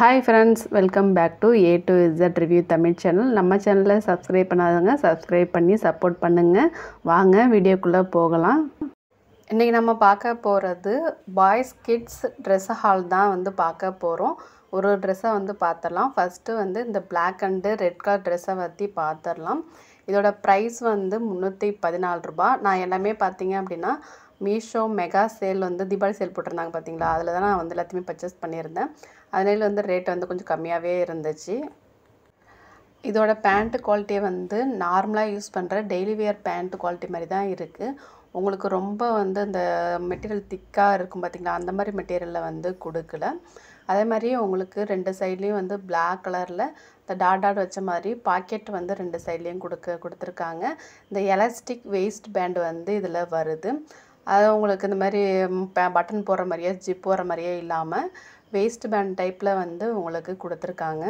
hi friends welcome back to A to Z review Tamil channel நம்ம சேனலை subscribe பண்ணாதவங்க subscribe பண்ணி சப்போர்ட் பண்ணுங்கள் வாங்க வீடியோக்குள்ளே போகலாம் இன்றைக்கி நம்ம பார்க்க போகிறது பாய்ஸ் கிட்ஸ் ட்ரெஸ் ஹால் தான் வந்து பார்க்க போகிறோம் ஒரு ட்ரெஸ்ஸை வந்து பார்த்துடலாம் ஃபஸ்ட்டு வந்து இந்த பிளாக் அண்டு ரெட் கலர் ட்ரெஸ்ஸை பற்றி பார்த்துடலாம் இதோட ப்ரைஸ் வந்து முந்நூற்றி பதினாலு ரூபா நான் எல்லாமே பார்த்தீங்க அப்படின்னா மீஷோ மெகா சேல் வந்து தீபாவளி சேல் போட்டிருந்தாங்க பார்த்தீங்களா அதில் தான் நான் வந்து எல்லாத்தையுமே பர்ச்சேஸ் பண்ணியிருந்தேன் அதனால வந்து ரேட் வந்து கொஞ்சம் கம்மியாகவே இருந்துச்சு இதோட பேண்ட் குவாலிட்டி வந்து நார்மலாக யூஸ் பண்ணுற டெய்லி வியர் பேண்ட் குவாலிட்டி மாதிரி தான் இருக்குது உங்களுக்கு ரொம்ப வந்து அந்த மெட்டீரியல் திக்காக இருக்கும் பார்த்திங்களா அந்த மாதிரி மெட்டீரியலில் வந்து கொடுக்கல அதே மாதிரி உங்களுக்கு ரெண்டு சைட்லேயும் வந்து பிளாக் கலரில் இந்த டாட் டாட் வச்ச மாதிரி பாக்கெட் வந்து ரெண்டு சைட்லேயும் கொடுக்க கொடுத்துருக்காங்க இந்த எலாஸ்டிக் வேஸ்ட் பேண்ட் வந்து இதில் வருது அது உங்களுக்கு இந்த மாதிரி பட்டன் போடுற மாதிரியே ஜிப் போடுற மாதிரியே இல்லாமல் வேஸ்ட் பேண்ட் டைப்பில் வந்து உங்களுக்கு கொடுத்துருக்காங்க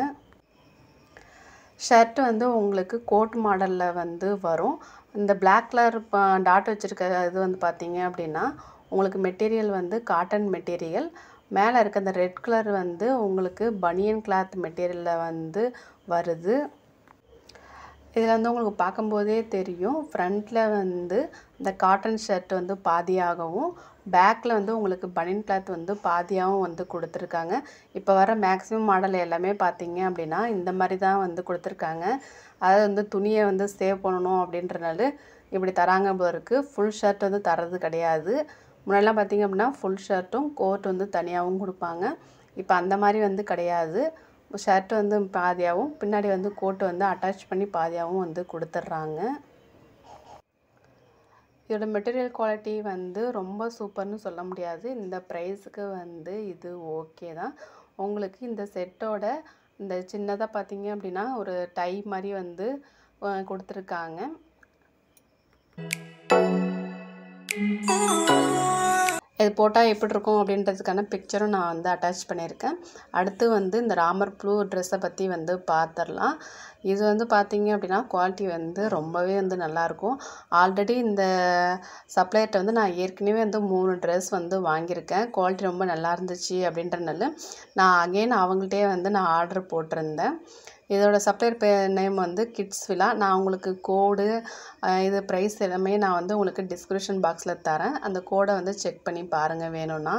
ஷர்ட் வந்து உங்களுக்கு கோட் மாடலில் வந்து வரும் இந்த பிளாக் கலர் டாட் வச்சுருக்க இது வந்து பார்த்தீங்க அப்படின்னா உங்களுக்கு மெட்டீரியல் வந்து காட்டன் மெட்டீரியல் மேலே இருக்க அந்த ரெட் கலர் வந்து உங்களுக்கு பனியன் கிளாத் மெட்டீரியலில் வந்து வருது இதில் வந்து உங்களுக்கு பார்க்கும்போதே தெரியும் ஃப்ரண்ட்டில் வந்து இந்த காட்டன் ஷர்ட் வந்து பாதியாகவும் பேக்கில் வந்து உங்களுக்கு பனியன் கிளாத் வந்து பாதியாகவும் வந்து கொடுத்துருக்காங்க இப்போ வர மேக்ஸிமம் மாடல் எல்லாமே பார்த்தீங்க அப்படின்னா இந்த மாதிரி தான் வந்து கொடுத்துருக்காங்க அதாவது வந்து துணியை வந்து சேவ் பண்ணணும் அப்படின்றனால இப்படி தராங்க போல இருக்குது ஃபுல் ஷர்ட் வந்து தரது கிடையாது முன்னாடிலாம் பார்த்திங்க அப்படின்னா ஃபுல் ஷர்ட்டும் கோட் வந்து தனியாகவும் கொடுப்பாங்க இப்போ அந்த மாதிரி வந்து கிடையாது ஷர்ட் வந்து பாதியாகவும் பின்னாடி வந்து கோட்டு வந்து அட்டாச் பண்ணி பாதியாகவும் வந்து கொடுத்துட்றாங்க இதோட மெட்டீரியல் குவாலிட்டி வந்து ரொம்ப சூப்பர்னு சொல்ல முடியாது இந்த ப்ரைஸுக்கு வந்து இது ஓகே தான் உங்களுக்கு இந்த செட்டோட இந்த சின்னதாக பார்த்தீங்க அப்படின்னா ஒரு டை மாதிரி வந்து கொடுத்துருக்காங்க இது போட்டால் எப்படி இருக்கும் அப்படின்றதுக்கான பிக்சரும் நான் வந்து அட்டாச் பண்ணியிருக்கேன் அடுத்து வந்து இந்த ராமர் ப்ளூ ட்ரெஸ்ஸை பற்றி வந்து பார்த்துடலாம் இது வந்து பார்த்திங்க அப்படின்னா குவாலிட்டி வந்து ரொம்பவே வந்து நல்லாயிருக்கும் ஆல்ரெடி இந்த சப்ளையர்கிட்ட வந்து நான் ஏற்கனவே வந்து மூணு ட்ரெஸ் வந்து வாங்கியிருக்கேன் குவாலிட்டி ரொம்ப நல்லா இருந்துச்சு அப்படின்றனால நான் அகெயின் அவங்கள்ட்டே வந்து நான் ஆர்டர் போட்டிருந்தேன் இதோட சப்ளையர் பே நேம் வந்து கிட்ஸ் விழா நான் உங்களுக்கு கோடு இது ப்ரைஸ் எல்லாமே நான் வந்து உங்களுக்கு டிஸ்கிரிப்ஷன் பாக்ஸில் தரேன் அந்த கோடை வந்து செக் பண்ணி பாருங்கள் வேணும்னா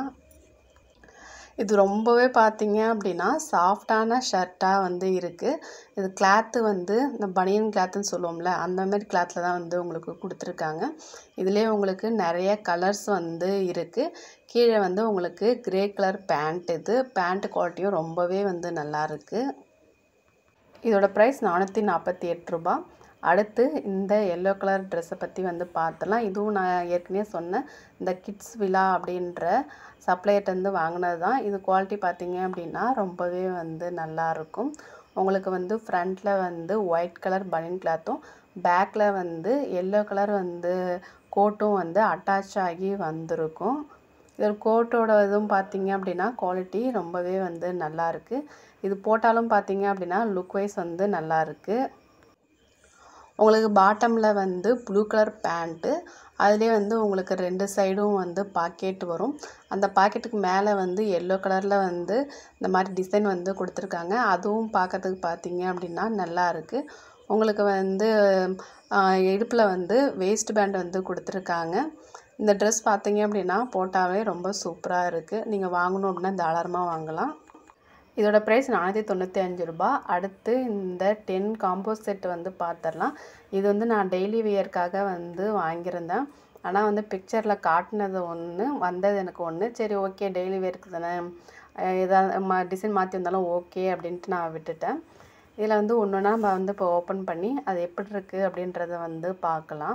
இது ரொம்பவே பார்த்தீங்க அப்படின்னா சாஃப்டான ஷர்ட்டாக வந்து இருக்குது இது கிளாத்து வந்து இந்த பனியன் கிளாத்துன்னு சொல்லுவோம்ல அந்த மாதிரி கிளாத்தில் தான் வந்து உங்களுக்கு கொடுத்துருக்காங்க இதிலே உங்களுக்கு நிறைய கலர்ஸ் வந்து இருக்குது கீழே வந்து உங்களுக்கு க்ரே கலர் பேண்ட் இது பேண்ட் குவாலிட்டியும் ரொம்பவே வந்து நல்லா இருக்குது இதோட ப்ரைஸ் நானூற்றி நாற்பத்தி எட்டு ரூபா அடுத்து இந்த எல்லோ கலர் ட்ரெஸ்ஸை பற்றி வந்து பார்த்தலாம் இதுவும் நான் ஏற்கனவே சொன்னேன் இந்த கிட்ஸ் விழா அப்படின்ற சப்ளையர்ட்டேருந்து வாங்கினது தான் இது குவாலிட்டி பார்த்தீங்க அப்படின்னா ரொம்பவே வந்து நல்லாயிருக்கும் உங்களுக்கு வந்து ஃப்ரண்ட்டில் வந்து ஒயிட் கலர் பனியன் கிளாத்தும் பேக்கில் வந்து எல்லோ கலர் வந்து கோட்டும் வந்து அட்டாச் ஆகி வந்திருக்கும் இதோட கோட்டோட இதுவும் பார்த்தீங்க அப்படின்னா குவாலிட்டி ரொம்பவே வந்து நல்லாயிருக்கு இது போட்டாலும் பார்த்தீங்க அப்படின்னா லுக் வைஸ் வந்து நல்லாயிருக்கு உங்களுக்கு பாட்டமில் வந்து ப்ளூ கலர் பேண்ட்டு அதிலே வந்து உங்களுக்கு ரெண்டு சைடும் வந்து பாக்கெட் வரும் அந்த பாக்கெட்டுக்கு மேலே வந்து எல்லோ கலரில் வந்து இந்த மாதிரி டிசைன் வந்து கொடுத்துருக்காங்க அதுவும் பார்க்கறதுக்கு பார்த்தீங்க அப்படின்னா நல்லா இருக்குது உங்களுக்கு வந்து இடுப்பில் வந்து வேஸ்ட் பேண்ட் வந்து கொடுத்துருக்காங்க இந்த ட்ரெஸ் பார்த்தீங்க அப்படின்னா போட்டாவே ரொம்ப சூப்பராக இருக்குது நீங்கள் வாங்கணும் அப்படின்னா தாராளமாக வாங்கலாம் இதோட ப்ரைஸ் நானூற்றி தொண்ணூற்றி அஞ்சு ரூபா அடுத்து இந்த டென் காம்போ செட் வந்து பார்த்துடலாம் இது வந்து நான் டெய்லி வியர்க்காக வந்து வாங்கியிருந்தேன் ஆனால் வந்து பிக்சரில் காட்டினது ஒன்று வந்தது எனக்கு ஒன்று சரி ஓகே டெய்லி வியர்க்கு தானே எதாவது மா டிசைன் மாற்றி வந்தாலும் ஓகே அப்படின்ட்டு நான் விட்டுட்டேன் இதில் வந்து ஒன்று ஒன்றா நம்ம வந்து இப்போ ஓப்பன் பண்ணி அது எப்படி இருக்குது அப்படின்றத வந்து பார்க்கலாம்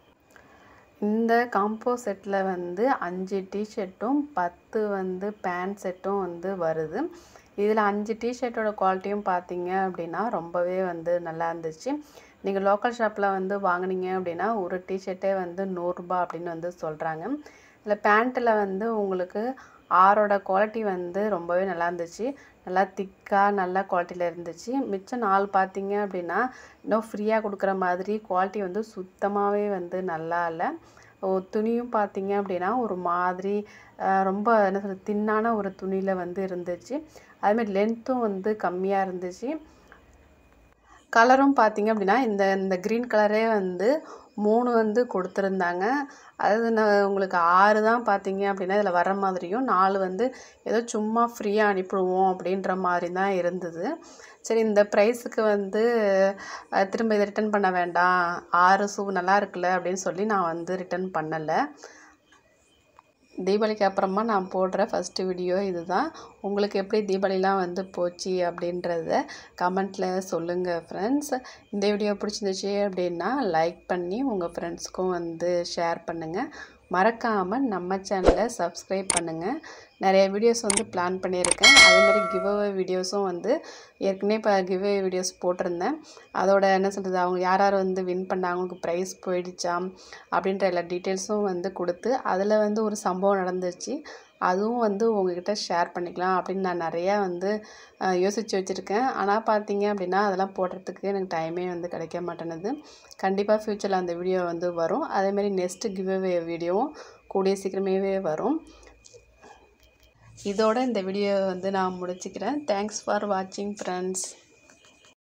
இந்த காம்போ செட்டில் வந்து அஞ்சு டிஷர்ட்டும் பத்து வந்து பேண்ட் செட்டும் வந்து வருது இதில் அஞ்சு டிஷர்ட்டோட குவாலிட்டியும் பார்த்தீங்க அப்படின்னா ரொம்பவே வந்து நல்லா இருந்துச்சு நீங்கள் லோக்கல் ஷாப்பில் வந்து வாங்கினீங்க அப்படின்னா ஒரு டிஷர்ட்டே வந்து நூறுரூபா அப்படின்னு வந்து சொல்கிறாங்க இதில் பேண்ட்டில் வந்து உங்களுக்கு ஆரோட குவாலிட்டி வந்து ரொம்பவே நல்லா இருந்துச்சு நல்லா திக்காக நல்ல குவாலிட்டியில் இருந்துச்சு மிச்சம் நாள் பார்த்தீங்க அப்படின்னா இன்னும் ஃப்ரீயாக கொடுக்குற மாதிரி குவாலிட்டி வந்து சுத்தமாகவே வந்து நல்லா இல்லை துணியும் பார்த்தீங்க அப்படின்னா ஒரு மாதிரி ரொம்ப என்ன சொல்கிறது தின்னான ஒரு துணியில் வந்து இருந்துச்சு அதுமாதிரி லென்த்தும் வந்து கம்மியாக இருந்துச்சு கலரும் பார்த்தீங்க அப்படின்னா இந்த இந்த க்ரீன் கலரே வந்து மூணு வந்து கொடுத்துருந்தாங்க அது நான் உங்களுக்கு ஆறு தான் பார்த்தீங்க அப்படின்னா இதில் வர மாதிரியும் நாலு வந்து ஏதோ சும்மா ஃப்ரீயாக அனுப்பிடுவோம் அப்படின்ற மாதிரி தான் இருந்தது சரி இந்த ப்ரைஸுக்கு வந்து அஹ், திரும்ப இதை ரிட்டர்ன் பண்ண வேண்டாம் ஆறு ஷூ நல்லா இருக்குல்ல அப்படின்னு சொல்லி நான் வந்து ரிட்டர்ன் பண்ணலை தீபாவளிக்கு அப்புறமா நான் போடுற ஃபஸ்ட்டு வீடியோ இதுதான் உங்களுக்கு எப்படி தீபாவளிலாம் வந்து போச்சு அப்படின்றத கமெண்ட்டில் சொல்லுங்கள் ஃப்ரெண்ட்ஸ் இந்த வீடியோ பிடிச்சிருந்துச்சு அப்படின்னா லைக் பண்ணி உங்கள் ஃப்ரெண்ட்ஸ்க்கும் வந்து ஷேர் பண்ணுங்கள் மறக்காமல் நம்ம சேனலை சப்ஸ்கிரைப் பண்ணுங்கள் நிறைய வீடியோஸ் வந்து பிளான் பண்ணியிருக்கேன் அதேமாதிரி கிவ்அவே வீடியோஸும் வந்து ஏற்கனவே இப்போ கிவ்அவே வீடியோஸ் போட்டிருந்தேன் அதோட என்ன சொல்கிறது அவங்க யார் யார் வந்து வின் பண்ணாங்க அவங்களுக்கு ப்ரைஸ் போயிடுச்சாம் அப்படின்ற எல்லா டீட்டெயில்ஸும் வந்து கொடுத்து அதில் வந்து ஒரு சம்பவம் நடந்துச்சு அதுவும் வந்து உங்ககிட்ட ஷேர் பண்ணிக்கலாம் அப்படின்னு நான் நிறையா வந்து அஹ், யோசித்து வச்சுருக்கேன் ஆனால் பார்த்தீங்க அப்படின்னா அதெல்லாம் போடுறதுக்கு எனக்கு டைமே வந்து கிடைக்க மாட்டேனுது கண்டிப்பாக ஃப்யூச்சரில் அந்த வீடியோ வந்து வரும் அதேமாதிரி நெக்ஸ்ட்டு கிவ்அவே வீடியோவும் கூடிய சீக்கிரமே வரும் இதோட இந்த வீடியோ வந்து நான் முடிச்சுக்கிறேன் தேங்க்ஸ் ஃபார் வாட்சிங் ஃப்ரெண்ட்ஸ்